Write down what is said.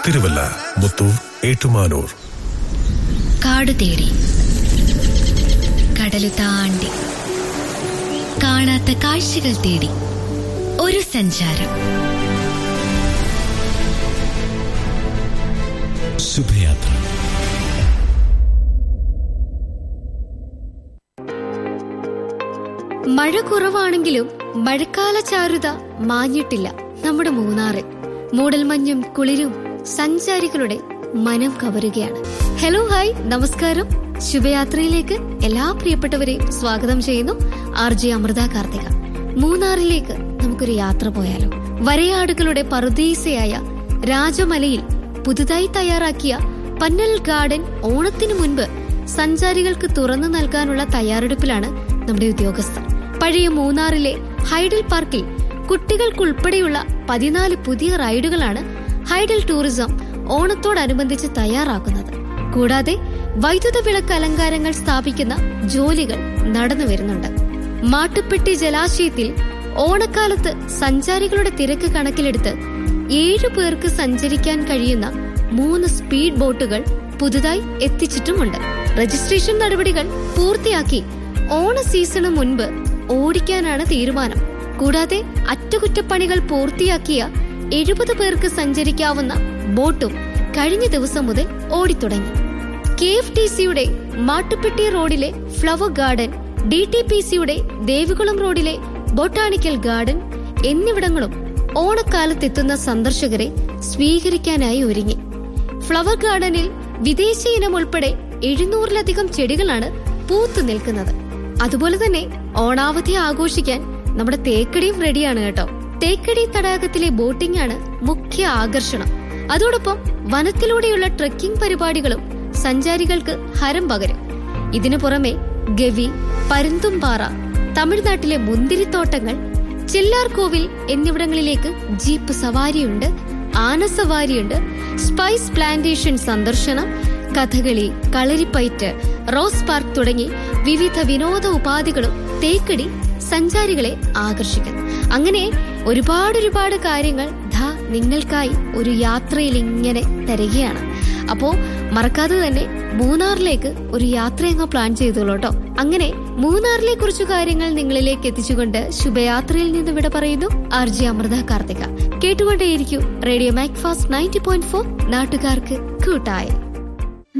തിരുവല്ല മുത്തൂർ ഏറ്റുമാനൂർ കാട് തേടി കടലു താണ്ടി കാണാത്ത കാഴ്ചകൾ തേടി ഒരു സഞ്ചാരം ശുഭയാത്ര മഴ കുറവാണെങ്കിലും മഴക്കാല ചാരുത മാഞ്ഞിട്ടില്ല നമ്മുടെ മൂന്നാറിൽ മൂടൽമഞ്ഞും കുളിരും സഞ്ചാരികളുടെ മനം കവരുകയാണ് ഹലോ ഹായ് നമസ്കാരം ശുഭയാത്രയിലേക്ക് എല്ലാ പ്രിയപ്പെട്ടവരെയും സ്വാഗതം ചെയ്യുന്നു ആർ ജെ അമൃത കാർത്തിക മൂന്നാറിലേക്ക് നമുക്കൊരു യാത്ര പോയാലോ വരയാടുകളുടെ പറുദീസയായ രാജമലയിൽ പുതുതായി തയ്യാറാക്കിയ പന്നൽ ഗാർഡൻ ഓണത്തിനു മുൻപ് സഞ്ചാരികൾക്ക് തുറന്നു നൽകാനുള്ള തയ്യാറെടുപ്പിലാണ് നമ്മുടെ ഉദ്യോഗസ്ഥർ പഴയ മൂന്നാറിലെ ഹൈഡൽ പാർക്കിൽ കുട്ടികൾക്കുൾപ്പെടെയുള്ള പതിനാല് പുതിയ റൈഡുകളാണ് ഹൈഡൽ ടൂറിസം ഓണത്തോടനുബന്ധിച്ച് തയ്യാറാക്കുന്നത് കൂടാതെ വൈദ്യുത വിളക്ക് അലങ്കാരങ്ങൾ സ്ഥാപിക്കുന്ന ജോലികൾ നടന്നു വരുന്നുണ്ട് മാട്ടുപ്പെട്ടി ജലാശയത്തിൽ ഓണക്കാലത്ത് സഞ്ചാരികളുടെ തിരക്ക് കണക്കിലെടുത്ത് ഏഴു പേർക്ക് സഞ്ചരിക്കാൻ കഴിയുന്ന മൂന്ന് സ്പീഡ് ബോട്ടുകൾ പുതുതായി എത്തിച്ചിട്ടുമുണ്ട് രജിസ്ട്രേഷൻ നടപടികൾ പൂർത്തിയാക്കി ഓണ സീസണ് മുൻപ് ഓടിക്കാനാണ് തീരുമാനം കൂടാതെ അറ്റകുറ്റപ്പണികൾ പൂർത്തിയാക്കിയ എഴുപത് പേർക്ക് സഞ്ചരിക്കാവുന്ന ബോട്ടും കഴിഞ്ഞ ദിവസം മുതൽ ഓടിത്തുടങ്ങി കെ എഫ് ടി സിയുടെ മാട്ടുപ്പെട്ടി റോഡിലെ flower garden D T P സിയുടെ ദേവികുളം റോഡിലെ ബൊട്ടാണിക്കൽ ഗാർഡൻ എന്നിവിടങ്ങളും ഓണക്കാലത്തെത്തുന്ന സന്ദർശകരെ സ്വീകരിക്കാനായി ഒരുങ്ങി ഫ്ലവർ ഗാർഡനിൽ വിദേശ ഇനം ഉൾപ്പെടെ എഴുന്നൂറിലധികം ചെടികളാണ് പൂത്തു നിൽക്കുന്നത് അതുപോലെ തന്നെ ഓണാവധി ആഘോഷിക്കാൻ നമ്മുടെ തേക്കടിയും റെഡിയാണ് കേട്ടോ തേക്കടി തടാകത്തിലെ ബോട്ടിംഗ് ആണ് മുഖ്യ ആകർഷണം അതോടൊപ്പം വനത്തിലൂടെയുള്ള ട്രെക്കിംഗ് പരിപാടികളും സഞ്ചാരികൾക്ക് ഹരം പകരും ഇതിനു പുറമെ ഗവി പരുന്തുംപാറ തമിഴ്നാട്ടിലെ മുന്തിരിത്തോട്ടങ്ങൾ ചെല്ലാർകോവിൽ എന്നിവിടങ്ങളിലേക്ക് ജീപ്പ് സവാരിയുണ്ട് ആനസവാരിയുണ്ട് സ്പൈസ് പ്ലാന്റേഷൻ സന്ദർശനം കഥകളി കളരിപ്പയറ്റ് റോസ് പാർക്ക് തുടങ്ങി വിവിധ വിനോദ ഉപാധികളും തേക്കടി സഞ്ചാരികളെ ആകർഷിക്കുന്നു അങ്ങനെ ഒരുപാട് ഒരുപാട് കാര്യങ്ങൾ ധാ നിങ്ങൾക്കായി ഒരു യാത്രയിൽ ഇങ്ങനെ തരികയാണ് അപ്പോ മറക്കാതെ തന്നെ മൂന്നാറിലേക്ക് ഒരു യാത്ര അങ്ങ് പ്ലാൻ ചെയ്തോളൂ കേട്ടോ അങ്ങനെ മൂന്നാറിലെ കുറിച്ചു കാര്യങ്ങൾ നിങ്ങളിലേക്ക് എത്തിച്ചുകൊണ്ട് ശുഭയാത്രയിൽ നിന്ന് ഇവിടെ പറയുന്നു ആർ ജെ അമൃത കാർത്തിക കേട്ടുകൊണ്ടേയിരിക്കും radio Mac Fast ninety point four നാട്ടുകാർക്ക് കൂട്ടായി